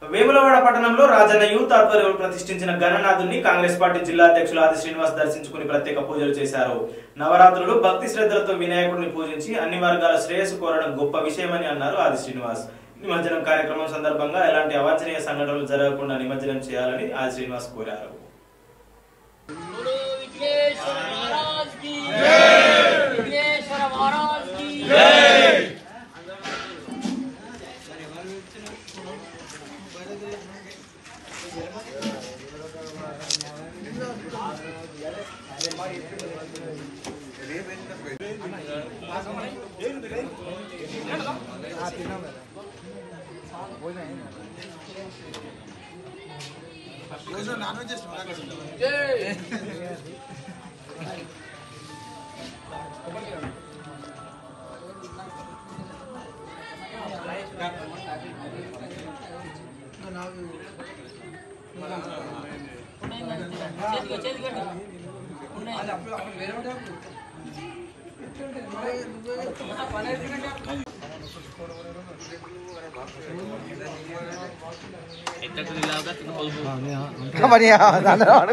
వేములవాడ పట్టణంలో రాజన్న యూత్ ఆధ్వర్యంలో ప్రతిష్ఠించిన గణనాథుని కాంగ్రెస్ పార్టీ జిల్లా అధ్యక్షులు ఆది శ్రీనివాస్ దర్శించుకుని ప్రత్యేక పూజలు చేశారు నవరాత్రులు భక్తి శ్రద్ధలతో వినాయకుడిని పూజించి అన్ని వర్గాల శ్రేయస్సు కోరడం గొప్ప విషయమని అన్నారు ఆది శ్రీనివాస్ నిమజ్జనం కార్యక్రమం సందర్భంగా ఎలాంటి అవాంఛనీయ సంఘటనలు జరగకుండా నిమజ్జనం చేయాలని ఆది శ్రీనివాస్ కోరారు बोलो विघ्नेश्वर महाराज की जय विघ्नेश्वर महाराज की जय చేతికి చేతికి बढ़िया धन्यवाद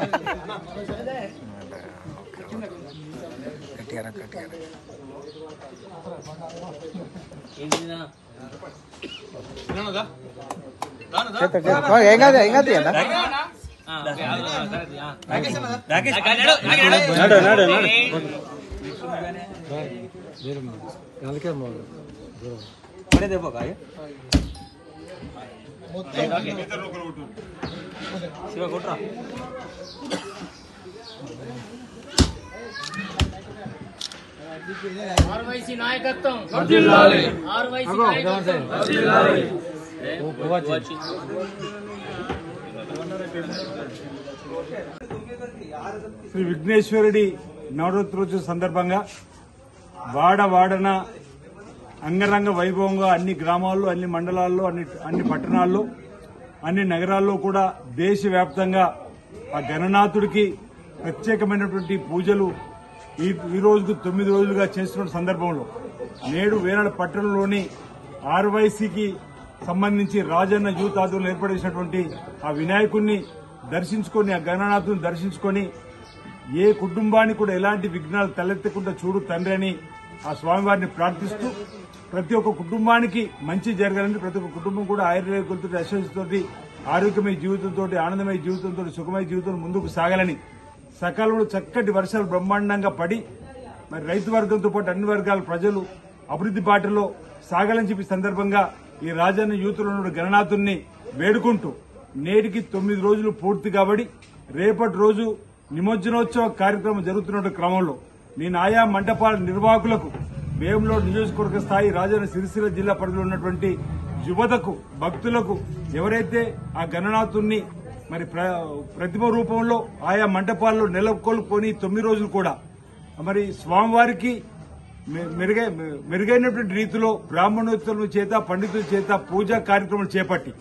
గట్టిగా రా, గట్టిగా రా. చేత, చేత. ఏం కాదు ఏం కాదు అన్న ఆర్వైసీ నాయకత్వం ఆర్వైసీ నాయకత్వం శ్రీ విఘ్నేశ్వరుడి నవరాత్రోత్సవ సందర్భంగా వాడ వాడన అంగరంగ వైభవంగా అన్ని గ్రామాల్లో అన్ని మండలాల్లో అన్ని అన్ని పట్టణాల్లో అన్ని నగరాల్లో కూడా దేశవ్యాప్తంగా ఆ గణనాథుడికి ప్రత్యేకమైనటువంటి పూజలు ఈ ఈ రోజుకు తొమ్మిది రోజులుగా చేస్తున్న సందర్భంలో నేడు వేనాడ పట్టణంలోని ఆర్వైసీకి సంబంధించి రాజన్న యూత్ ఆధ్వర్యంలో ఏర్పడేసినటువంటి ఆ వినాయకుడిని దర్శించుకొని ఆ గణనాథుని దర్శించుకొని ఏ కుటుంబానికి కూడా ఎలాంటి విఘ్నాలు తలెత్తకుండా చూడు తండ్రి అని ఆ స్వామివారిని ప్రార్థిస్తూ ప్రతి ఒక్క కుటుంబానికి మంచి జరగాలని ప్రతి ఒక్క కుటుంబం కూడా ఆయుర్వేదకులతో అశ్వసితోటి ఆరోగ్యమయ జీవితంతో ఆనందమయ జీవితంతో సుఖమయ జీవితం ముందుకు సాగాలని సకాలంలో చక్కటి వర్షాలు బ్రహ్మాండంగా పడి మరి రైతు వర్గంతో పాటు అన్ని వర్గాల ప్రజలు అభివృద్ది బాటలో సాగాలని చెప్పి సందర్భంగా ఈ రాజన్న యూత్లో ఉన్న గణనాథుణ్ణి వేడుకుంటూ నేటికి తొమ్మిది రోజులు పూర్తి కాబడి రేపటి రోజు నిమజ్జనోత్సవ కార్యక్రమం జరుగుతున్న క్రమంలో నేను ఆయా మండపాల నిర్వాహకులకు వేములో నియోజకవర్గ స్థాయి రాజన్న సిరిసిల్ల జిల్లా పరిధిలో ఉన్నటువంటి యువతకు భక్తులకు ఎవరైతే ఆ గణనాథుణ్ణి మరి ప్ర- ప్రతిమ రూపంలో ఆయా మంటపాల్లో నెలకొల్పుకొని తొమ్మిది రోజులు కూడా మరి స్వామివారికి మె- మెరుగై మెరుగైనటువంటి రీతిలో బ్రాహ్మణోత్తరుల చేత పండితుల చేత పూజా కార్యక్రమాలు చేపట్టి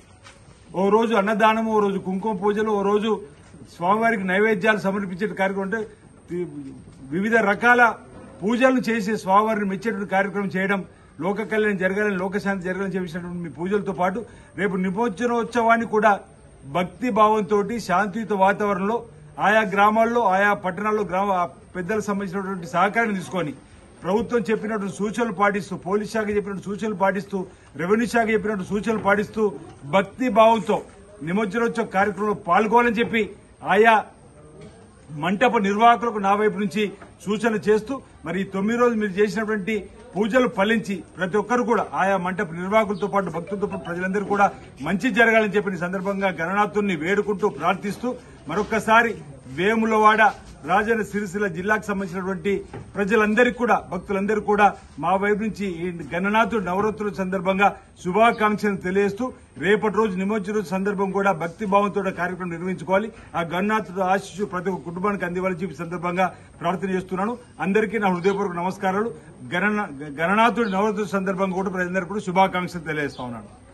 ఓ రోజు అన్నదానము ఓ రోజు కుంకుమ పూజలు ఓ రోజు స్వామివారికి నైవేద్యాలు సమర్పించే కార్యక్రమం అంటే వి- వివిధ రకాల పూజలను చేసి స్వామివారిని మెచ్చేటువంటి కార్యక్రమం చేయడం లోక కళ్యాణం జరగాలని లోకశాంతి జరగాలని చేసినటువంటి మీ పూజలతో పాటు రేపు నిమజ్జనోత్సవాన్ని కూడా భక్తి భావంతో శాంతియుత వాతావరణంలో ఆయా గ్రామాల్లో ఆయా పట్టణాల్లో గ్రామ ఆ పెద్దలకు సంబంధించినటువంటి సహకారాన్ని తీసుకొని ప్రభుత్వం చెప్పినట్టు సూచనలు పాటిస్తూ పోలీస్ శాఖ చెప్పినట్టు సూచనలు పాటిస్తూ రెవెన్యూ శాఖ చెప్పినట్టు సూచనలు పాటిస్తూ భక్తి భావంతో నిమజ్జనోత్సవ కార్యక్రమంలో పాల్గొనాలని చెప్పి ఆయా మంటప నిర్వాహకులకు నా వైపు నుంచి సూచన చేస్తూ మరి ఈ తొమ్మిది రోజులు మీరు చేసినటువంటి పూజలు ఫలించి ప్రతి ఒక్కరు కూడా ఆయా మంటప నిర్వాహకులతో పాటు భక్తులతో పాటు ప్రజలందరూ కూడా మంచి జరగాలని చెప్పిన ఈ సందర్భంగా గణనాథుని వేడుకుంటూ ప్రార్థిస్తూ మరొక్కసారి వేములవాడ రాజన్న సిరిసిల్ల జిల్లాకు సంబంధించినటువంటి ప్రజలందరికీ కూడా భక్తులందరికీ కూడా మా వైపు నుంచి ఈ గణనాథుడు నవరాత్రుల సందర్భంగా శుభాకాంక్షలు తెలియజేస్తూ రేపటి రోజు నిమజ్జన సందర్భం కూడా భక్తి భావంతో కార్యక్రమం నిర్వహించుకోవాలి ఆ గణనాథుడు ఆశిస్సు ప్రతి ఒక్క కుటుంబానికి అందివ్వాలని చెప్పి సందర్భంగా ప్రార్థన చేస్తున్నాను అందరికీ నా హృదయపూర్వక నమస్కారాలు గణన గణనాథుడి నవరాత్రుల సందర్భంగా కూడా ప్రజలందరికీ కూడా శుభాకాంక్షలు తెలియజేస్తా ఉన్నాను